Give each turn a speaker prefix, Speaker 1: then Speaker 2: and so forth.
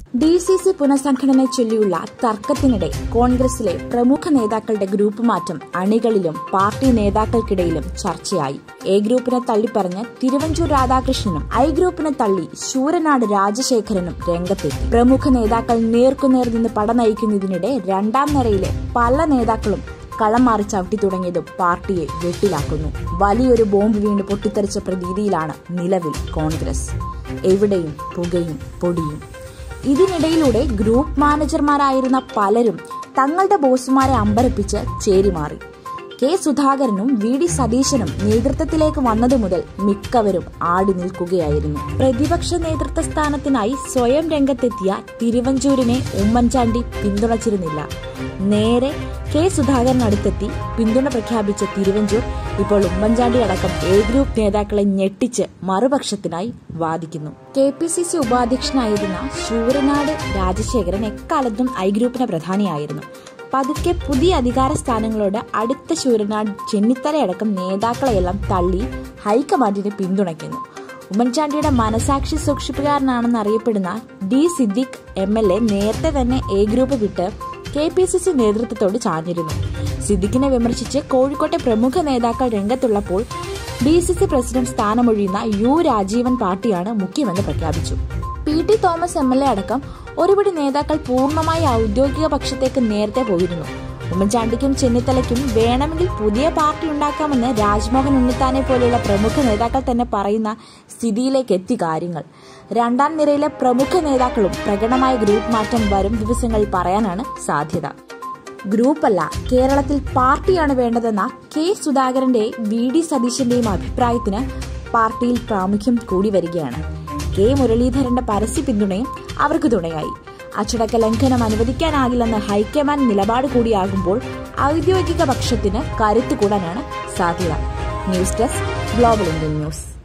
Speaker 1: D C C പുനഃസംഘടനയെ ചൊല്ലിയുള്ള തർക്കത്തിനിടെ കോൺഗ്രസിലെ പ്രമുഖ നേതാക്കളുടെ ഗ്രൂപ്പ് മാറ്റം അണികളിലും പാർട്ടി നേതാക്കൾക്കിടയിലും ചർച്ചയായി എ ഗ്രൂപ്പിനെ തള്ളിപ്പറഞ്ഞ് തിരുവഞ്ചൂർ രാധാകൃഷ്ണനും ഐ ഗ്രൂപ്പിനെ തള്ളി ശൂരനാട് രാജശേഖരനും രംഗത്തെത്തി പ്രമുഖ നേതാക്കൾ നേർക്കുനേർ നിന്ന് പട നയിക്കുന്നതിനിടെ രണ്ടാം നിരയിലെ പല നേതാക്കളും കളം മാറി ചവിട്ടി തുടങ്ങിയതും പാർട്ടിയെ വെട്ടിലാക്കുന്നു വലിയൊരു ബോംബ് വീണ് പൊട്ടിത്തെറിച്ച പ്രതീതിയിലാണ് നിലവിൽ കോൺഗ്രസ് എവിടെയും പുകയും പൊടിയും ഇതിനിടയിലൂടെ ഗ്രൂപ്പ് മാനേജർമാരായിരുന്ന പലരും തങ്ങളുടെ ബോസുമാരെ അമ്പരപ്പിച്ച് ചേരിമാറി കെ സുധാകരനും വി ഡി സതീശനും നേതൃത്വത്തിലേക്ക് വന്നതു മുതൽ മിക്കവരും ആടി നിൽക്കുകയായിരുന്നു പ്രതിപക്ഷ നേതൃത്വ സ്ഥാനത്തിനായി സ്വയം രംഗത്തെത്തിയ തിരുവഞ്ചൂരിനെ ഉമ്മൻചാണ്ടി പിന്തുണച്ചിരുന്നില്ല നേരെ കെ സുധാകരനടുത്തെത്തി പിന്തുണ പ്രഖ്യാപിച്ച തിരുവഞ്ചൂർ ഇപ്പോൾ ഉമ്മൻചാണ്ടി അടക്കം എ ഗ്രൂപ്പ് നേതാക്കളെ ഞെട്ടിച്ച് മറുപക്ഷത്തിനായി വാദിക്കുന്നു കെ പി സി സി ഉപാധ്യക്ഷനായിരുന്ന ശൂരനാട് രാജശേഖരൻ എക്കാലത്തും ഐ ഗ്രൂപ്പിന് പ്രധാനിയായിരുന്നു പതുക്കെ പുതിയ അധികാര സ്ഥാനങ്ങളോട് അടുത്ത ശൂരനാട് ചെന്നിത്തലയടക്കം നേതാക്കളെയെല്ലാം തള്ളി ഹൈക്കമാൻഡിനെ പിന്തുണയ്ക്കുന്നു ഉമ്മൻചാണ്ടിയുടെ മനസാക്ഷി സൂക്ഷിപ്പുകാരനാണെന്ന് അറിയപ്പെടുന്ന D Siddique M L A നേരത്തെ തന്നെ എ ഗ്രൂപ്പ് വിട്ട് കെ പി സി സി നേതൃത്വത്തോട് ചാഞ്ഞിരുന്നു സിദ്ദിഖിനെ വിമർശിച്ച് കോഴിക്കോട്ടെ പ്രമുഖ നേതാക്കൾ രംഗത്തുള്ളപ്പോൾ ഡി സി സി പ്രസിഡന്റ് സ്ഥാനമൊഴിയുന്ന യു രാജീവൻ പാർട്ടിയാണ് മുഖ്യമെന്ന് പ്രഖ്യാപിച്ചു P T Thomas M L A അടക്കം ഒരുപിടി നേതാക്കൾ പൂർണ്ണമായി ഔദ്യോഗിക പക്ഷത്തേക്ക് നേരത്തെ പോയിരുന്നു ഉമ്മൻചാണ്ടിക്കും ചെന്നിത്തലയ്ക്കും വേണമെങ്കിൽ പുതിയ പാർട്ടി ഉണ്ടാക്കാമെന്ന് രാജ്മോഹൻ ഉണ്ണിത്താനെ പോലെയുള്ള പ്രമുഖ നേതാക്കൾ തന്നെ പറയുന്ന സ്ഥിതിയിലേക്ക് എത്തി കാര്യങ്ങൾ രണ്ടാം നിരയിലെ പ്രമുഖ നേതാക്കളും പ്രകടമായ ഗ്രൂപ്പ് മാറ്റം വരും ദിവസങ്ങളിൽ പറയാനാണ് സാധ്യത ഗ്രൂപ്പല്ല കേരളത്തിൽ പാർട്ടിയാണ് വേണ്ടതെന്ന കെ സുധാകരന്റെ വി ഡി സതീശന്റെയും അഭിപ്രായത്തിന് പാർട്ടിയിൽ പ്രാമുഖ്യം കൂടി വരികയാണ് കെ മുരളീധരന്റെ പരസ്യ പിന്തുണയും അവർക്ക് തുണയായി അച്ചടക്ക ലംഘനം അനുവദിക്കാനാകില്ലെന്ന് ഹൈക്കമാൻഡ് നിലപാട് കൂടിയാകുമ്പോൾ ഔദ്യോഗിക പക്ഷത്തിന് കരുത്തു കൂടാനാണ് സാധ്യത news desk global Indian news